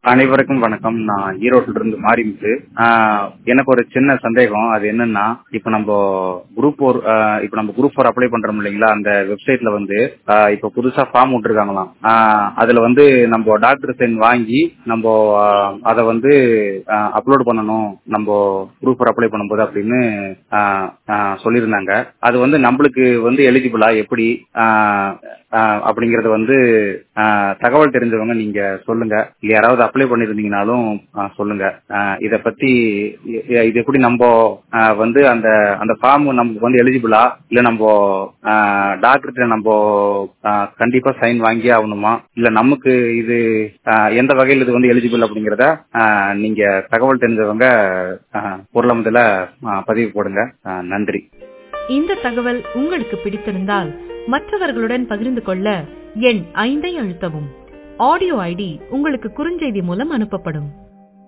அனைவருக்கும் வணக்கம் நான் ஈரோட்டில இருந்து மாறிமுத்து ஆஹ் எனக்கு ஒரு சின்ன சந்தேகம் அது என்னன்னா இப்ப நம்ம குரூப் ஃபோர் இப்ப நம்ம குரூப் ஃபோர் அப்ளை பண்றோம் இல்லைங்களா அந்த வெப்சைட்ல வந்து ஆஹ் இப்ப புதுசா ஃபார்ம் விட்டுருக்காங்களாம் ஆஹ் அதுல வந்து நம்ம டாக்டர் சைன் வாங்கி நம்ம ஆஹ் அதை வந்து அப்லோட் பண்ணணும் நம்ம குரூப் ஃபோர் அப்ளை பண்ணும்போது அப்படின்னு ஆஹ் ஆஹ் சொல்லியிருந்தாங்க அது வந்து நம்மளுக்கு வந்து எலிஜிபிளா எப்படி ஆஹ் ஆஹ் அப்படிங்கறது வந்து ஆஹ் தகவல் தெரிஞ்சவங்க நீங்க சொல்லுங்க இல்ல யாராவது அப்ளை பண்ணிருந்தீங்கனாலும் ஆஹ் சொல்லுங்க ஆஹ் இத பத்தி இ- இது எப்படி நம்ம ஆஹ் வந்து அந்த அந்த ஃபார்ம் நமக்கு வந்து எலிஜிபிளா இல்ல நம்ம டாக்டர்கிட்ட நம்ம ஆஹ் கண்டிப்பா சைன் வாங்கி ஆகணுமா இல்ல நமக்கு இது ஆஹ் எந்த வகையில் இது வந்து எலிஜிபிள் அப்படிங்கறத ஆஹ் நீங்க தகவல் தெரிஞ்சவங்க ஆஹ் பொருளமதுல ஆஹ் பதிவு போடுங்க ஆஹ் நன்றி இந்த தகவல் உங்களுக்கு பிடித்திருந்தால் மற்றவர்களுடன் பகிர்ந்து கொள்ள எண் ஐந்தை அழுத்தவும் ஆடியோ ஐடி உங்களுக்கு குறுஞ்செய்தி மூலம் அனுப்பப்படும்